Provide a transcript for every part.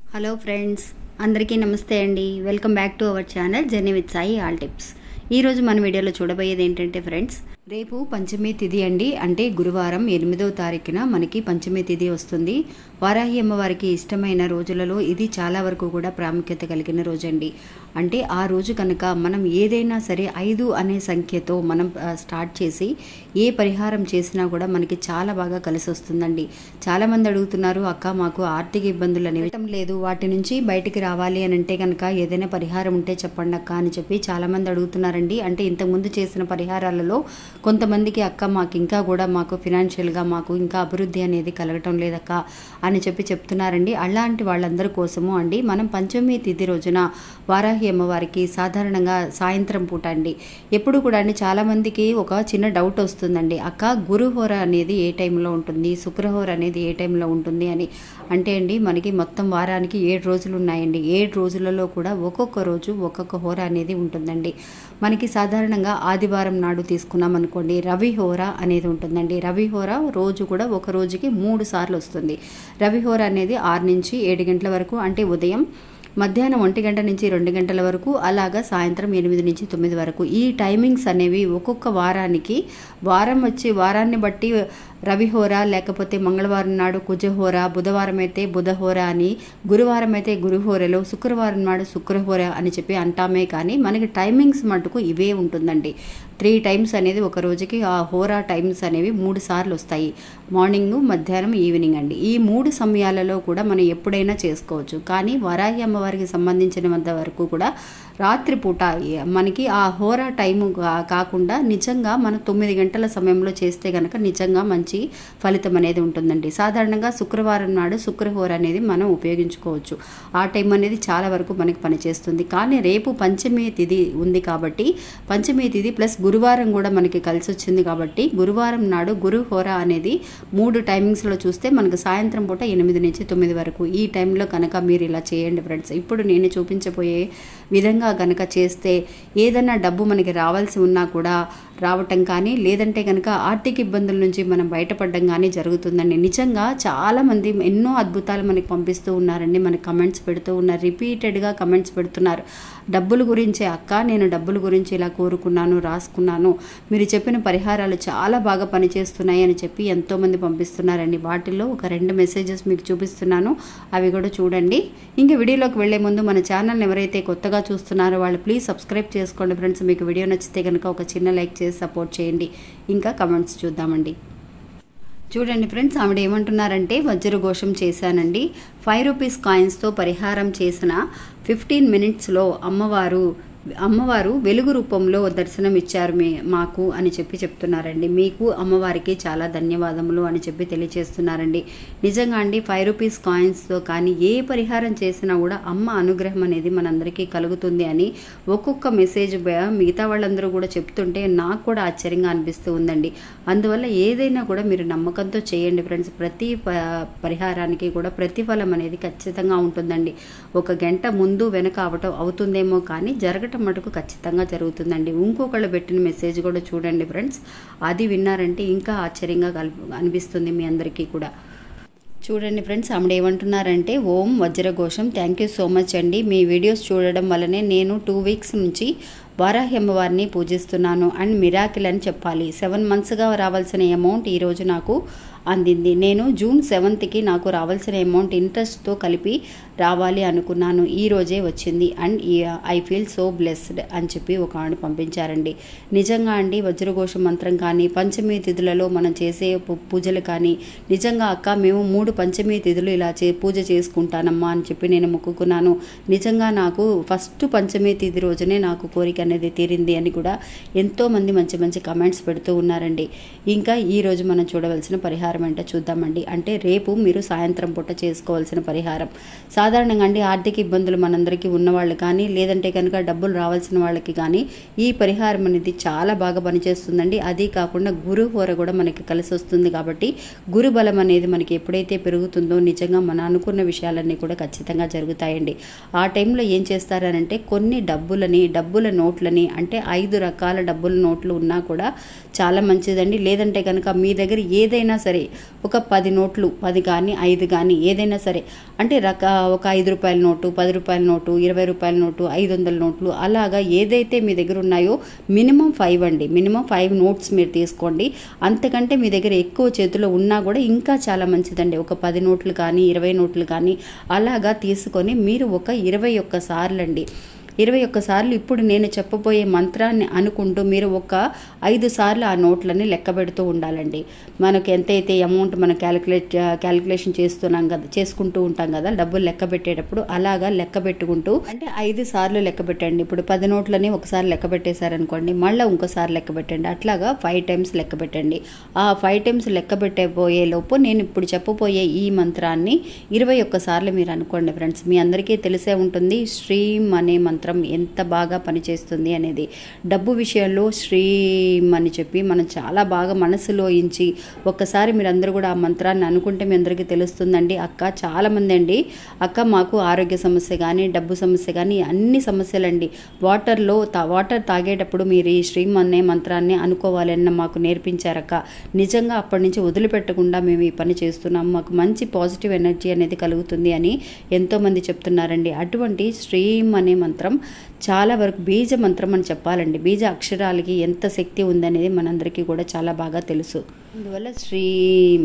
hello friends అందరికీ నమస్తే అండి welcome back to our channel journey with Sai all tips ఈరోజు మన వీడియోలో చూడబోయేది ఏంటంటే ఫ్రెండ్స్ రేపు పంచమి తిథి అండి అంటే గురువారం ఎనిమిదవ తారీఖున మనకి పంచమి తిథి వస్తుంది వారాహి అమ్మవారికి ఇష్టమైన రోజులలో ఇది చాలా వరకు కూడా ప్రాముఖ్యత కలిగిన రోజండి అంటే ఆ రోజు కనుక మనం ఏదైనా సరే ఐదు అనే సంఖ్యతో మనం ఆ, స్టార్ట్ చేసి ఏ పరిహారం చేసినా కూడా మనకి చాలా బాగా కలిసి వస్తుందండి చాలామంది అడుగుతున్నారు అక్క మాకు ఆర్థిక ఇబ్బందులు అనేవి లేదు వాటి నుంచి బయటికి రావాలి అని అంటే కనుక ఏదైనా పరిహారం ఉంటే చెప్పండి అక్క అని చెప్పి చాలామంది అడుగుతున్నారండి అంటే ఇంతకుముందు చేసిన పరిహారాలలో కొంతమందికి అక్క మాకు ఇంకా కూడా మాకు ఫినాన్షియల్గా మాకు ఇంకా అభివృద్ధి అనేది కలగటం లేదక్క అని చెప్పి చెప్తున్నారండి అలాంటి వాళ్ళందరి కోసము అండి మనం పంచమి తిథి రోజున వారాహి అమ్మవారికి సాధారణంగా సాయంత్రం పూట అండి ఎప్పుడు కూడా అండి చాలామందికి ఒక చిన్న డౌట్ వస్తుందండి అక్క గురుహోర అనేది ఏ టైంలో ఉంటుంది శుక్రహోర అనేది ఏ టైంలో ఉంటుంది అని అంటే అండి మనకి మొత్తం వారానికి ఏడు రోజులు ఉన్నాయండి ఏడు రోజులలో కూడా ఒక్కొక్క రోజు ఒక్కొక్క హోర అనేది ఉంటుందండి మనకి సాధారణంగా ఆదివారం నాడు తీసుకున్నాం అనుకోండి రవి హోర అనేది ఉంటుందండి రవి హోర రోజు కూడా ఒక రోజుకి మూడు సార్లు వస్తుంది రవి హోర అనేది ఆరు నుంచి ఏడు గంటల వరకు అంటే ఉదయం మధ్యాహ్నం ఒంటి గంట నుంచి రెండు గంటల వరకు అలాగా సాయంత్రం ఎనిమిది నుంచి తొమ్మిది వరకు ఈ టైమింగ్స్ అనేవి ఒక్కొక్క వారానికి వారం వచ్చి వారాన్ని బట్టి రవిహోర లేకపోతే మంగళవారం నాడు కుజహోర బుధవారం అయితే బుధహోర అని గురువారం అయితే గురుహోరలో శుక్రవారం నాడు శుక్రహోర అని చెప్పి అంటామే కానీ మనకి టైమింగ్స్ మటుకు ఇవే ఉంటుందండి త్రీ టైమ్స్ అనేది ఒక రోజుకి ఆ హోరా టైమ్స్ అనేవి మూడు సార్లు వస్తాయి మార్నింగ్ మధ్యాహ్నం ఈవినింగ్ అండి ఈ మూడు సమయాలలో కూడా మనం ఎప్పుడైనా చేసుకోవచ్చు కానీ వరాహి అమ్మవారికి సంబంధించినంత వరకు కూడా రాత్రిపూట మనకి ఆ హోరా టైము కా- కాకుండా నిజంగా మనం తొమ్మిది గంటల సమయంలో చేస్తే కనుక నిజంగా మంచి ఫలితం అనేది ఉంటుందండి సాధారణంగా శుక్రవారం నాడు శుక్రహోర అనేది మనం ఉపయోగించుకోవచ్చు ఆ టైం అనేది చాలా వరకు మనకి పనిచేస్తుంది కానీ రేపు పంచమి తిథి ఉంది కాబట్టి పంచమి తిథి ప్లస్ గురువారం కూడా మనకి కలిసి వచ్చింది కాబట్టి గురువారం నాడు గురుహోర అనేది మూడు టైమింగ్స్లో చూస్తే మనకు సాయంత్రం పూట ఎనిమిది నుంచి తొమ్మిది వరకు ఈ టైంలో కనుక మీరు ఇలా చేయండి ఫ్రెండ్స్ ఇప్పుడు నేను చూపించబోయే విధంగా కనుక చేస్తే ఏదైనా డబ్బు మనకి రావాల్సి ఉన్నా కూడా రావటం కానీ లేదంటే కనుక ఆర్థిక ఇబ్బందుల నుంచి మనం బయటపడడం కానీ జరుగుతుందండి నిజంగా చాలామంది ఎన్నో అద్భుతాలు మనకి పంపిస్తూ ఉన్నారండి మనకి కమెంట్స్ పెడుతూ ఉన్నారు రిపీటెడ్గా కమెంట్స్ పెడుతున్నారు డబ్బుల గురించి అక్క నేను డబ్బుల గురించి ఇలా కోరుకున్నాను రాసుకున్నాను మీరు చెప్పిన పరిహారాలు చాలా బాగా పనిచేస్తున్నాయి అని చెప్పి ఎంతోమంది పంపిస్తున్నారండి వాటిల్లో ఒక రెండు మెసేజెస్ మీకు చూపిస్తున్నాను అవి కూడా చూడండి ఇంకా వీడియోలోకి వెళ్లే ముందు మన ఛానల్ని ఎవరైతే కొత్తగా చూస్తున్నారో వాళ్ళు ప్లీజ్ సబ్స్క్రైబ్ చేసుకోండి ఫ్రెండ్స్ మీకు వీడియో నచ్చితే కనుక ఒక చిన్న లైక్ చేసి సపోర్ట్ చేయండి ఇంకా కమెంట్స్ చూద్దామండి చూడండి ఫ్రెండ్స్ ఆవిడ ఏమంటున్నారంటే వజ్రఘోషం చేశానండి ఫైవ్ రూపీస్ కాయిన్స్తో పరిహారం చేసిన ఫిఫ్టీన్ మినిట్స్లో అమ్మవారు అమ్మవారు వెలుగు రూపంలో దర్శనం ఇచ్చారు మీ మాకు అని చెప్పి చెప్తున్నారండి మీకు అమ్మవారికి చాలా ధన్యవాదములు అని చెప్పి తెలియజేస్తున్నారండి నిజంగా అండి ఫైవ్ రూపీస్ కాయిన్స్తో కానీ ఏ పరిహారం చేసినా కూడా అమ్మ అనుగ్రహం అనేది మనందరికీ కలుగుతుంది అని ఒక్కొక్క మెసేజ్ బ- మిగతా వాళ్ళందరూ కూడా చెప్తుంటే నాకు కూడా ఆశ్చర్యంగా అనిపిస్తూ ఉందండి అందువల్ల ఏదైనా కూడా మీరు నమ్మకంతో చేయండి ఫ్రెండ్స్ ప్రతి ప- పరిహారానికి కూడా ప్రతిఫలం అనేది ఖచ్చితంగా ఉంటుందండి ఒక గంట ముందు వెనక అవటం అవుతుందేమో కానీ జరగటం మటుకు ఖచ్చితంగా జరుగుతుందండి ఇంకొకళ్ళు పెట్టిన మెసేజ్ కూడా చూడండి ఫ్రెండ్స్ అది విన్నారంటే ఇంకా ఆశ్చర్యంగా కల్- అనిపిస్తుంది మీ అందరికీ కూడా చూడండి ఫ్రెండ్స్ ఆవిడ ఏమంటున్నారంటే ఓం వజ్రఘోషం థ్యాంక్ యూ సో మచ్ అండి మీ వీడియోస్ చూడడం వల్లనే నేను టూ వీక్స్ నుంచి వారాహి అమ్మవారిని పూజిస్తున్నాను అండ్ మిరాకిల్ అని చెప్పాలి సెవెన్ మంత్స్గా రావాల్సిన అమౌంట్ ఈరోజు నాకు అందింది నేను జూన్ సెవెంత్కి నాకు రావాల్సిన అమౌంట్ ఇంట్రెస్ట్తో కలిపి రావాలి అనుకున్నాను ఈ రోజే వచ్చింది and I feel so blessed అని చెప్పి ఒక ఆవిడ పంపించారండి నిజంగా అండి వజ్రఘోష మంత్రం కానీ పంచమి తిథులలో మనం చేసే పు- పూజలు కానీ నిజంగా అక్క మేము మూడు పంచమి తిథులు ఇలా చే పూజ చేసుకుంటానమ్మా అని చెప్పి నేను మొక్కుకున్నాను నిజంగా నాకు ఫస్ట్ పంచమి తిథి రోజునే నాకు కోరిక అనేది తీరింది అని కూడా ఎంతో మంది మంచి మంచి కమెంట్స్ పెడుతూ ఉన్నారండి ఇంకా ఈ రోజు మనం చూడవలసిన పరిహారం ఏంటో చూద్దామండి అంటే రేపు మీరు సాయంత్రం పూట చేసుకోవాల్సిన పరిహారం సాధారణంగా అండి ఆర్థిక ఇబ్బందులు మనందరికీ ఉన్నవాళ్ళు కానీ లేదంటే కనుక డబ్బులు రావాల్సిన వాళ్ళకి కానీ ఈ పరిహారం అనేది చాలా బాగా పనిచేస్తుందండి అది కాకుండా గురు హోర కూడా మనకి కలిసి వస్తుంది కాబట్టి గురు బలం అనేది మనకి ఎప్పుడైతే పెరుగుతుందో నిజంగా మన అనుకున్న విషయాలన్నీ కూడా ఖచ్చితంగా జరుగుతాయండి ఆ టైంలో ఏం చేస్తారనంటే కొన్ని డబ్బులని డబ్బుల నోట్లని అంటే ఐదు రకాల డబ్బుల నోట్లు ఉన్నా కూడా చాలా మంచిదండి లేదంటే కనుక మీ దగ్గర ఏదైనా సరే ఒక పది నోట్లు పది కానీ ఐదు కానీ ఏదైనా సరే అంటే రక ఒక ఐదు రూపాయల నోటు పది రూపాయల నోటు ఇరవై రూపాయల నోటు ఐదు వందల నోట్లు అలాగా ఏదైతే మీ దగ్గర ఉన్నాయో మినిమం ఫైవ్ అండి మినిమం ఫైవ్ నోట్స్ మీరు తీసుకోండి అంతకంటే మీ దగ్గర ఎక్కువ చేతిలో ఉన్నా కూడా ఇంకా చాలా మంచిదండి ఒక పది నోట్లు కానీ ఇరవై నోట్లు కానీ అలాగా తీసుకొని మీరు ఒక ఇరవై ఒక్క సార్లు అండి ఇరవై ఒక్కసార్లు ఇప్పుడు నేను చెప్పబోయే మంత్రాన్ని అనుకుంటూ మీరు ఒక ఐదు సార్లు ఆ నోట్లని లెక్క పెడుతూ ఉండాలండి మనకు ఎంతైతే అమౌంట్ మనం క్యాలిక్యులేట్ క్యాలిక్యులేషన్ చేస్తున్నాం కదా చేసుకుంటూ ఉంటాం కదా డబ్బులు లెక్క పెట్టేటప్పుడు అలాగా లెక్క పెట్టుకుంటూ అంటే ఐదు సార్లు లెక్క పెట్టండి ఇప్పుడు పది నోట్లని ఒకసారి లెక్క పెట్టేశారనుకోండి మళ్ళీ ఇంకోసారి లెక్క పెట్టండి అట్లాగా ఫైవ్ టైమ్స్ లెక్క పెట్టండి ఆ ఫైవ్ టైమ్స్ లెక్క పెట్టబోయే లోపు నేను ఇప్పుడు చెప్పబోయే ఈ మంత్రాన్ని ఇరవై ఒక్కసార్లు మీరు అనుకోండి ఫ్రెండ్స్ మీ అందరికీ తెలిసే ఉంటుంది శ్రీం అనే మంత్రం మంత్రం ఎంత బాగా పనిచేస్తుంది అనేది డబ్బు విషయంలో శ్రీం అని చెప్పి మనం చాలా బాగా మనసులో ఇంచి ఒక్కసారి మీరు అందరూ కూడా ఆ మంత్రాన్ని అనుకుంటే మీ అందరికీ తెలుస్తుందండి అక్క చాలామంది అండి అక్క మాకు ఆరోగ్య సమస్య కానీ డబ్బు సమస్య కానీ అన్ని సమస్యలండి వాటర్లో తా వాటర్ తాగేటప్పుడు మీరు ఈ శ్రీం అనే మంత్రాన్ని అనుకోవాలి అన్న మాకు నేర్పించారక్క నిజంగా అప్పటి నుంచి వదిలిపెట్టకుండా మేము ఈ పని చేస్తున్నాం మాకు మంచి పాజిటివ్ ఎనర్జీ అనేది కలుగుతుంది అని ఎంతోమంది చెప్తున్నారండి అటువంటి శ్రీం అనే మంత్రం చాలా వరకు బీజ మంత్రం అని చెప్పాలండి బీజ అక్షరాలకి ఎంత శక్తి ఉందనేది మనందరికీ కూడా చాలా బాగా తెలుసు అందువల్ల శ్రీం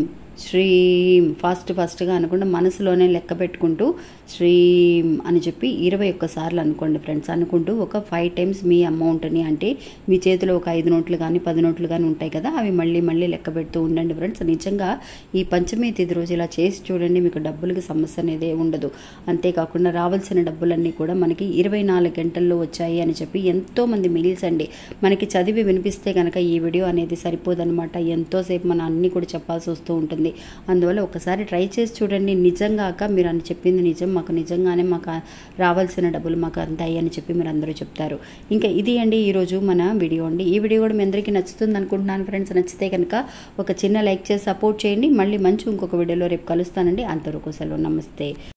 శ్రీం ఫాస్ట్ ఫాస్ట్గా అనుకుంటూ మనసులోనే లెక్క పెట్టుకుంటూ శ్రీం అని చెప్పి ఇరవై ఒక్కసార్లు అనుకోండి ఫ్రెండ్స్ అనుకుంటూ ఒక ఫైవ్ టైమ్స్ మీ అమౌంట్ని అంటే మీ చేతిలో ఒక ఐదు నోట్లు కానీ పది నోట్లు కానీ ఉంటాయి కదా అవి మళ్ళీ మళ్ళీ లెక్క పెడుతూ ఉండండి ఫ్రెండ్స్ నిజంగా ఈ పంచమి తిథి రోజు ఇలా చేసి చూడండి మీకు డబ్బులకి సమస్య అనేది ఉండదు అంతేకాకుండా రావాల్సిన డబ్బులన్నీ కూడా మనకి ఇరవై నాలుగు గంటల్లో వచ్చాయి అని చెప్పి ఎంతోమంది మెయిల్స్ అండి మనకి చదివి వినిపిస్తే కనుక ఈ వీడియో అనేది సరిపోదనమాట ఎంతోసేపు మనం అన్నీ కూడా చెప్పాల్సి వస్తూ ఉంటుంది అందువల్ల ఒకసారి ట్రై చేసి చూడండి నిజంగా అక్క మీరు అని చెప్పింది నిజం మాకు నిజంగానే మాకు రావాల్సిన డబ్బులు మాకు అంతాయి అని చెప్పి మీరు అందరూ చెప్తారు ఇంకా ఇది అండి ఈరోజు మన వీడియో అండి ఈ వీడియో కూడా మీ అందరికీ నచ్చుతుంది అనుకుంటున్నాను ఫ్రెండ్స్ నచ్చితే కనుక ఒక చిన్న లైక్ చేసి సపోర్ట్ చేయండి మళ్ళీ మంచి ఇంకొక వీడియోలో రేపు కలుస్తానండి అంతవరకు సెలవు నమస్తే